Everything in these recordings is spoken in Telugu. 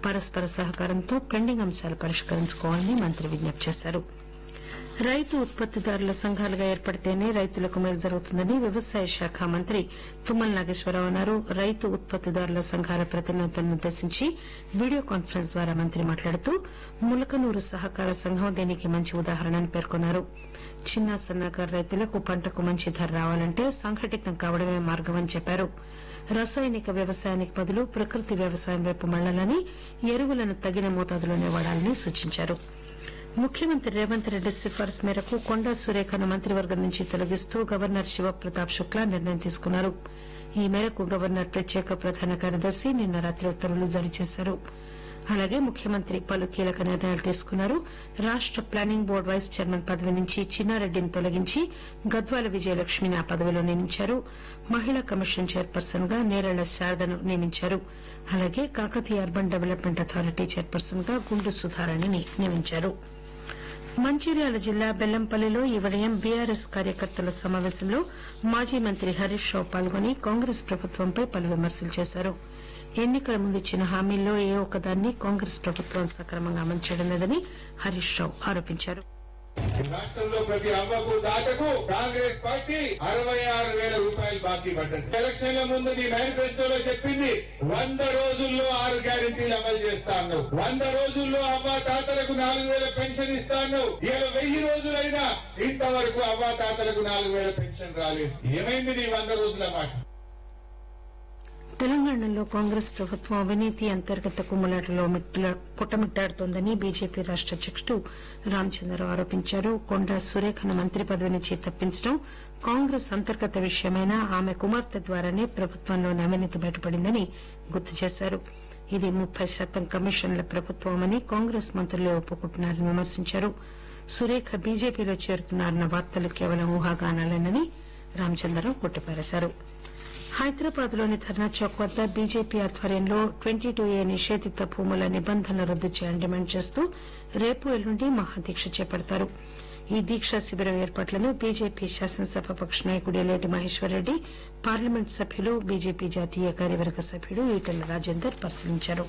పరస్పర సహకారంతో పెండింగ్ అంశాలు పరిష్కరించుకోవాలని మంత్రి విజ్ఞప్తి చేశారు రైతు ఉత్పత్తిదారుల సంఘాలుగా ఏర్పడితేనే రైతులకు మేలు జరుగుతుందని వ్యవసాయ శాఖ మంత్రి తుమ్మల నాగేశ్వరరావు అన్నారు రైతు ఉత్పత్తిదారుల సంఘాల ప్రతినిధులను ఉద్దేశించి వీడియో కాన్ఫరెన్స్ ద్వారా మంత్రి మాట్లాడుతూ ములకనూరు సహకార సంఘం దీనికి మంచి ఉదాహరణ అని పేర్కొన్నారు చిన్న సన్నకారు రైతులకు పంటకు మంచి ధర రావాలంటే సంఘటితం కావడమే మార్గమని చెప్పారు రసాయనిక వ్యవసాయానికి బదులు ప్రకృతి వ్యవసాయం వైపు మళ్లాలని ఎరువులను తగిన మోతాదులోనే వాడాలని సూచించారు ముఖ్యమంత్రి రేవంత్ రెడ్డి సిఫార్సు మేరకు కొండా సురేఖను మంత్రివర్గం నుంచి తొలగిస్తూ గవర్నర్ శివప్రతాప్ శుక్లా నిర్ణయం తీసుకున్నారు ఈ మేరకు గవర్నర్ ప్రత్యేక ప్రధాన కార్యదర్శి నిన్న రాత్రి ఉత్తర్వులు జారీ చేశారు అలాగే ముఖ్యమంత్రి పలు కీలక నిర్ణయాలు తీసుకున్నారు రాష్ట ప్లానింగ్ బోర్డు వైస్ చైర్మన్ పదవి నుంచి చిన్నారెడ్డిని తొలగించి గద్వాల విజయలక్ష్మిని ఆ పదవిలో నియమించారు మహిళా కమిషన్ చైర్పర్సన్ గా నేరళ్ల శారదను నియమించారు అలాగే Kakatiya urban development authority chairperson గా గుండు సుధారాణిని నియమించారు మంచిర్యాల జిల్లా బెల్లంపల్లిలో ఈ ఉదయం బీఆర్ఎస్ కార్యకర్తల సమావేశంలో మాజీ మంత్రి హరీష్ రావు పాల్గొని కాంగ్రెస్ ప్రభుత్వంపై పలు విమర్శలు చేశారు ఎన్నికల ముందు ఇచ్చిన హామీల్లో ఏ ఒక్కదాన్ని కాంగ్రెస్ ప్రభుత్వం సక్రమంగా అమలు చేయడం లేదని హరీష్ రావు ఆరోపించారు రాష్ట్రంలో ప్రతి అవ్వకు దాతకు కాంగ్రెస్ పార్టీ అరవై ఆరు వేల రూపాయలు బాకీ పడ్డది ఎలక్షన్ల ముందు నీ మేనిఫెస్టోలో చెప్పింది వంద రోజుల్లో ఆరు గ్యారెంటీలు అమలు చేస్తాను వంద రోజుల్లో అవ్వ తాతలకు నాలుగు వేల పెన్షన్ ఇస్తాను ఇలా వెయ్యి రోజులైనా ఇంతవరకు అవ్వ తాతలకు నాలుగు వేల పెన్షన్ రాలేదు ఏమైంది నీ వంద రోజుల మాట తెలంగాణలో కాంగ్రెస్ ప్రభుత్వం అవినీతి అంతర్గత కుమ్ములాటలో మిట్ల- పుట్టమిట్టాడుతోందని బీజేపీ రాష్ట అధ్యకుడు రామచంద్రరావు ఆరోపించారు కొండా సురేఖను మంత్రి పదవి నుంచి తప్పించడం కాంగ్రెస్ అంతర్గత విషయమైనా ఆమె కుమార్తె ద్వారానే ప్రభుత్వంలోని అవినీతి బయటపడిందని గుర్తు చేశారు ఇది ముప్పై శాతం కమిషన్ల ప్రభుత్వమని కాంగ్రెస్ మంత్రులే ఒప్పుకుంటున్నారని విమర్శించారు సురేఖ బీజేపీలో చేరుతున్నారన్న వార్తలు కేవలం ఊహాగానాలేనని రామచంద్రరావు కొట్టిపారేశారు హైదరాబాద్ లోని ధర్నా చౌక్ వద్ద బీజేపీ ఆధ్వర్యంలో ట్వంటీ టూ ఏ నిషేధిత భూముల నిబంధనలు రద్దు చేయాలని డిమాండ్ చేస్తూ రేపు ఎల్లుండి మహాదీక్ష చేపడతారు ఈ దీక్షా శిబిరం ఏర్పాట్లను బీజేపీ శాసనసభాపక్ష నాయకుడు ఎల్లేటి మహేశ్వరరెడ్డి పార్లమెంట్ సభ్యులు బీజేపీ జాతీయ కార్యవర్గ సభ్యుడు ఈటెల రాజేందర్ పరిశీలించారు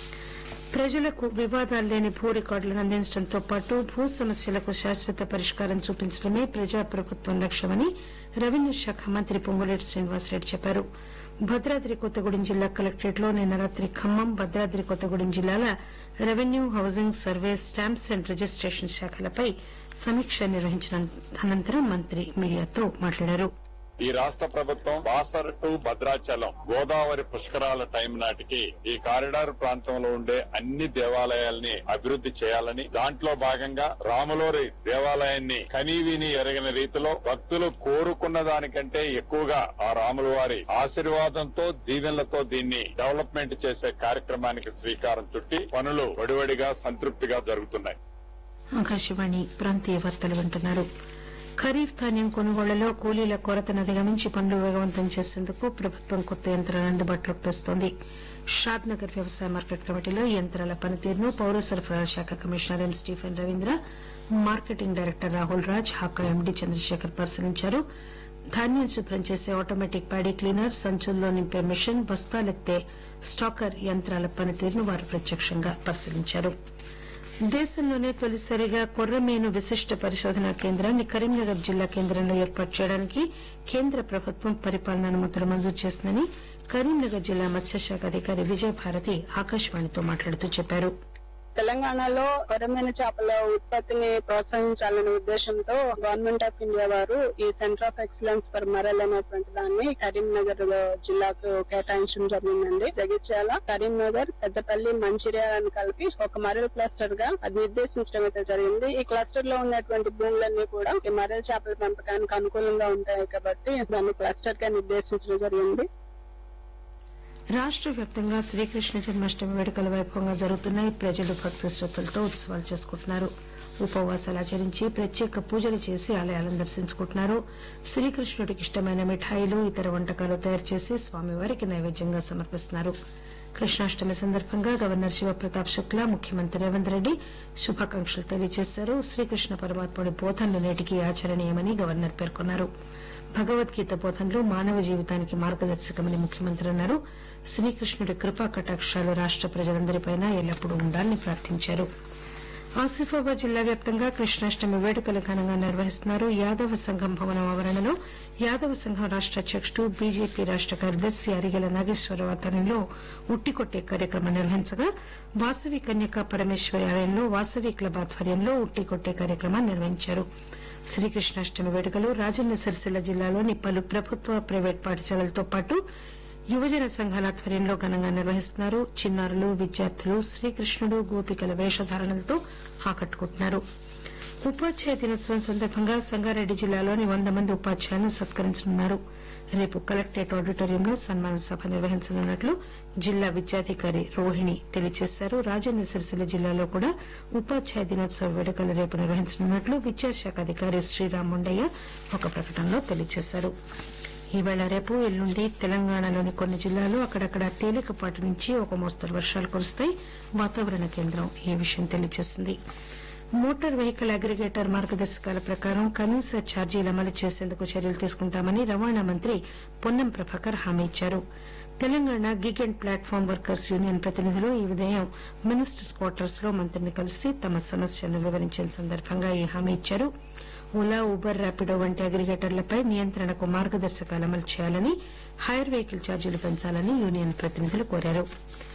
ప్రజలకు వివాదాలు లేని భూ రికార్డులను అందించడంతో పాటు భూ సమస్యలకు శాశ్వత పరిష్కారం చూపించడమే ప్రజాప్రభుత్వం లక్ష్యమని రెవెన్యూ శాఖ మంత్రి పొంగులేటి శ్రీనివాసరెడ్డి చెప్పారు భద్రాద్రి కొత్తగూడెం జిల్లా కలెక్టరేట్ లో నిన్న రాత్రి ఖమ్మం భద్రాద్రి కొత్తగూడెం జిల్లాల revenue housing survey stamps and registration శాఖలపై సమీక్ష నిర్వహించిన అనంతరం మంత్రి మీడియాతో మాట్లాడారు ఈ రాష్ట్ర ప్రభుత్వం బాసర్ టు భద్రాచలం గోదావరి పుష్కరాల టైం నాటికి ఈ కారిడార్ ప్రాంతంలో ఉండే అన్ని దేవాలయాల్ని అభివృద్ధి చేయాలని దాంట్లో భాగంగా రాములోరి దేవాలయాన్ని కనీవిని ఎరగని రీతిలో భక్తులు కోరుకున్న దానికంటే ఎక్కువగా ఆ రాముల వారి ఆశీర్వాదంతో దీవెనలతో దీన్ని డెవలప్మెంట్ చేసే కార్యక్రమానికి శ్రీకారం చుట్టి పనులు వడివడిగా సంతృప్తిగా జరుగుతున్నాయి ఆకాశవాణి ప్రాంతీయ వార్తలు వింటున్నారు ఖరీఫ్ ధాన్యం కొనుగోళ్లలో కూలీల కొరతను అధిగమించి పనులు వేగవంతం చేసేందుకు ప్రభుత్వం కొత్త యంత్రాలను అందుబాటులోకి తెస్తోంది షాద్ నగర్ వ్యవసాయ మార్కెట్ కమిటీలో ఈ యంత్రాల పనితీరును పౌర సరఫరాల శాఖ commissioner M Stephen Ravindra marketing director Rahul Raj HAKA MD Chandrashekar పరిశీలించారు ధాన్యం శుభ్రం చేసే ఆటోమేటిక్ ప్యాడీ క్లీనర్ సంచుల్లో నింపే మిషన్ బస్తాలెత్తే స్టాకర్ యంత్రాల పనితీరును వారు ప్రత్యక్షంగా పరిశీలించారు దేశంలోనే తొలిసారిగా కొర్రమీను విశిష్ట పరిశోధనా కేంద్రాన్ని కరీంనగర్ జిల్లా కేంద్రంలో ఏర్పాటు చేయడానికి కేంద్ర ప్రభుత్వం పరిపాలన అనుమతులు మంజూరు చేసిందని కరీంనగర్ జిల్లా మత్స్యశాఖ అధికారి విజయభారతి ఆకాశవాణితో మాట్లాడుతూ చెప్పారు తెలంగాణలో కొరమైన చేపల ఉత్పత్తిని ప్రోత్సహించాలనే ఉద్దేశంతో గవర్నమెంట్ ఆఫ్ ఇండియా వారు ఈ centre of excellence for murrel అనేటువంటి దాన్ని కరీంనగర్ లో జిల్లాకు కేటాయించడం జరిగిందండి జగిత్యాల కరీంనగర్ పెద్దపల్లి మంచిర్యాలను కలిపి ఒక మరల్ క్లస్టర్ గా అది నిర్దేశించడం అయితే జరిగింది ఈ క్లస్టర్ లో ఉన్నటువంటి భూములన్నీ కూడా ఈ మరల్ చేపల పెంపకానికి అనుకూలంగా ఉంటాయి కాబట్టి దాన్ని క్లస్టర్ గా నిర్దేశించడం జరిగింది రాష్ట్ర వ్యాప్తంగా శ్రీకృష్ణ జన్మాష్టమి వేడుకలు వైభవంగా జరుగుతున్నాయి ప్రజలు భక్తి శ్రద్దలతో ఉత్సవాలు చేసుకుంటున్నారు ఉపవాసాలు ఆచరించి ప్రత్యేక పూజలు చేసి ఆలయాలను దర్శించుకుంటున్నారు శ్రీకృష్ణుడికి ఇష్టమైన మిఠాయిలు ఇతర వంటకాలు తయారు చేసి స్వామివారికి నైవేద్యంగా సమర్పిస్తున్నారు కృష్ణాష్టమి సందర్భంగా గవర్నర్ శివప్రతాప్ శుక్లా ముఖ్యమంత్రి రేవంత్ రెడ్డి శుభాకాంక్షలు తెలియజేశారు శ్రీకృష్ణ పరమాత్ముడి బోధనలు నేటికి ఆచరణీయమని గవర్నర్ పేర్కొన్నారు భగవద్గీత బోధనలు మానవ జీవితానికి మార్గదర్శకమని ముఖ్యమంత్రి అన్నారు శ్రీకృష్ణుడి కృపా కటాక్షాలు రాష్ట ప్రజలందరిపైన ఎల్లప్పుడూ ఉండాలని ప్రార్థించారు ఆసిఫాబాద్ జిల్లా వ్యాప్తంగా కృష్ణాష్టమి వేడుకలు ఘనంగా నిర్వహిస్తున్నారు యాదవ సంఘం భవనం ఆవరణలో యాదవ సంఘం రాష్ట అధ్యకుడు బీజేపీ రాష్ట కార్యదర్శి అరిగెల నాగేశ్వరరావు ఆధ్వర్యంలో ఉట్టికొట్టే కార్యక్రమం నిర్వహించగా వాసవి కన్యకా పరమేశ్వరి ఆలయంలో వాసవి క్లబ్ ఆధ్వర్యంలో ఉట్టికొట్టే కార్యక్రమాన్ని నిర్వహించారు శ్రీకృష్ణాష్టమి వేడుకలు రాజన్న సిరిసిల్ల జిల్లాలోని పలు ప్రభుత్వ ప్రైవేట్ పాఠశాలలతో పాటు యువజన సంఘాల ఆధ్వర్యంలో ఘనంగా నిర్వహిస్తున్నారు చిన్నారులు విద్యార్థులు శ్రీకృష్ణుడు గోపికల వేషధారణలతో ఆకట్టుకుంటున్నారు ఉపాధ్యాయ దినోత్సవం సందర్భంగా సంగారెడ్డి జిల్లాలోని వంద మంది ఉపాధ్యాయులను సత్కరించనున్నారు రేపు కలెక్టరేట్ ఆడిటోరియంలో సన్మాన సభ నిర్వహించనున్నట్లు జిల్లా విద్యాధికారి రోహిణి తెలియజేశారు రాజన్న సిరిసిల్ల జిల్లాలో కూడా ఉపాధ్యాయ దినోత్సవ వేడుకలు రేపు నిర్వహించనున్నట్లు విద్యాశాఖ అధికారి శ్రీరామ్ ముండయ్య ఒక ప్రకటనలో తెలియజేశారు ఈవేళ రేపు ఎల్లుండి తెలంగాణలోని కొన్ని జిల్లాల్లో అక్కడక్కడ తేలికపాటి నుంచి ఒక మోస్తరు వర్షాలు కురుస్తాయి వాతావరణ కేంద్రం ఈ విషయం తెలియజేసింది మోటార్ వెహికల్ అగ్రిగేటర్ మార్గదర్శకాల ప్రకారం కనీస ఛార్జీలు అమలు చేసేందుకు చర్యలు తీసుకుంటామని రవాణా మంత్రి పొన్నం ప్రభాకర్ హామీ ఇచ్చారు Telangana gig and platform workers union ప్రతినిధులు ఈ ఉదయం మినిస్టర్స్ క్వార్టర్స్ లో మంత్రిని కలిసి తమ సమస్యను వివరించిన సందర్భంగా ఈ హామీ ఇచ్చారు ఓలా ఉబర్ ర్యాపిడో వంటి అగ్రిగేటర్లపై నియంత్రణకు మార్గదర్శకాలు అమలు చేయాలని హైర్ వెహికల్ ఛార్జీలు పెంచాలని యూనియన్ ప్రతినిధులు కోరారు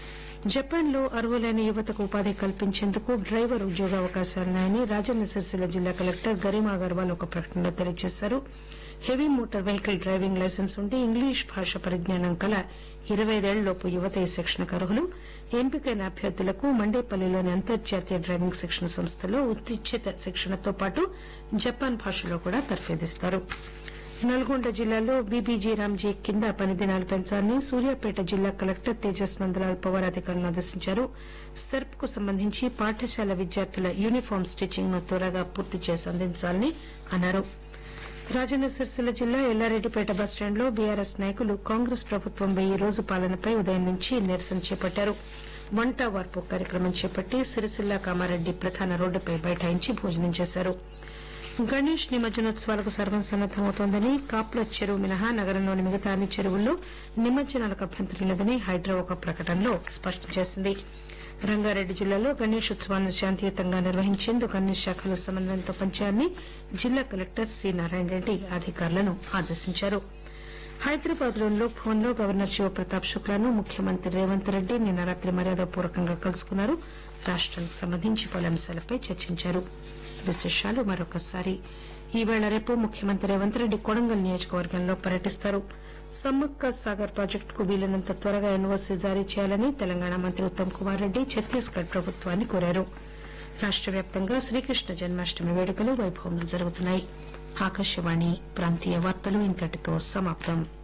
జపాన్ లో అర్హులైన యువతకు ఉపాధి కల్పించేందుకు డ్రైవర్ ఉద్యోగావకాశాలున్నాయని రాజన్న సిరిసిల్ల జిల్లా కలెక్టర్ గరిమా అగర్వాల్ ఒక ప్రకటనలో తెలియజేశారు heavy motor vehicle driving licence ఉండి ఇంగ్లీష్ భాష పరిజ్ఞానం కల ఇరవై ఐదేళ్లలోపు యువత ఈ శిక్షణకు అర్హులు ఎంపికైన అభ్యర్థులకు మండేపల్లిలోని అంతర్జాతీయ డ్రైవింగ్ శిక్షణ సంస్థలో ఉచిత శిక్షణతో పాటు జపాన్ భాషలో కూడా తర్ఫీదిస్తారు నల్గొండ జిల్లాలో బీబీజీ రామ్జీ కింద పని దినాలు పెంచాలని సూర్యాపేట జిల్లా కలెక్టర్ తేజస్ నందలాల్ పవార్ అధికారులను ఆదేశించారు సెర్ప్ కు సంబంధించి పాఠశాల విద్యార్థుల యూనిఫామ్ స్టిచ్చింగ్ ను త్వరగా పూర్తి చేసి అందించాలని అన్నారు రాజన్న సిరిసిల్ల జిల్లా ఎల్లారెడ్డిపేట బస్టాండ్ లో బీఆర్ఎస్ నాయకులు కాంగ్రెస్ ప్రభుత్వం వెయ్యి రోజు పాలనపై ఉదయం నుంచి నిరసన చేపట్టారు వంట వార్పు కార్యక్రమం చేపట్టి సిరిసిల్ల కామారెడ్డి ప్రధాన రోడ్డుపై బైఠాయించి భోజనం చేశారు గణేష్ నిమజ్జనోత్సవాలకు సర్వం సన్నద్దమవుతోందని కాప్ల చెరువు మినహా నగరంలోని మిగతా అన్ని చెరువుల్లో నిమజ్జనాలకు అభ్యంతరం లేదని హైడ్రా ఒక ప్రకటనలో స్పష్టం చేసింది రంగారెడ్డి జిల్లాలో గణేష్ ఉత్సవాలను శాంతియుతంగా నిర్వహించేందుకు అన్ని శాఖలు సమన్వయంతో పనిచేయాలని జిల్లా కలెక్టర్ సి నారాయణ రెడ్డి అధికారులను ఆదేశించారు హైదరాబాద్ లోని లోక్ భవన్ లో గవర్నర్ శివప్రతాప్ శుక్లాను ముఖ్యమంత్రి రేవంత్ రెడ్డి నిన్న రాత్రి మర్యాదపూర్వకంగా కలుసుకున్నారు రాష్ట్రానికి సంబంధించి పలు అంశాలపై చర్చించారు విశేషాలు మరొకసారి ఈవేళ రేపు ముఖ్యమంత్రి రేవంత్ రెడ్డి కొడంగల్ నియోజకవర్గంలో పర్యటిస్తారు సమ్మక్క సాగర్ ప్రాజెక్టుకు వీలైనంత త్వరగా ఎన్ఓసీ జారీ చేయాలని తెలంగాణ మంత్రి ఉత్తమ్ కుమార్ రెడ్డి ఛత్తీస్గఢ్ ప్రభుత్వాన్ని కోరారు రాష్ట వ్యాప్తంగా శ్రీకృష్ణ జన్మాష్టమి వేడుకలు వైభవంగా జరుగుతున్నాయి ఆకాశవాణి ప్రాంతీయ వార్తలు ఇంతటితో సమాప్తం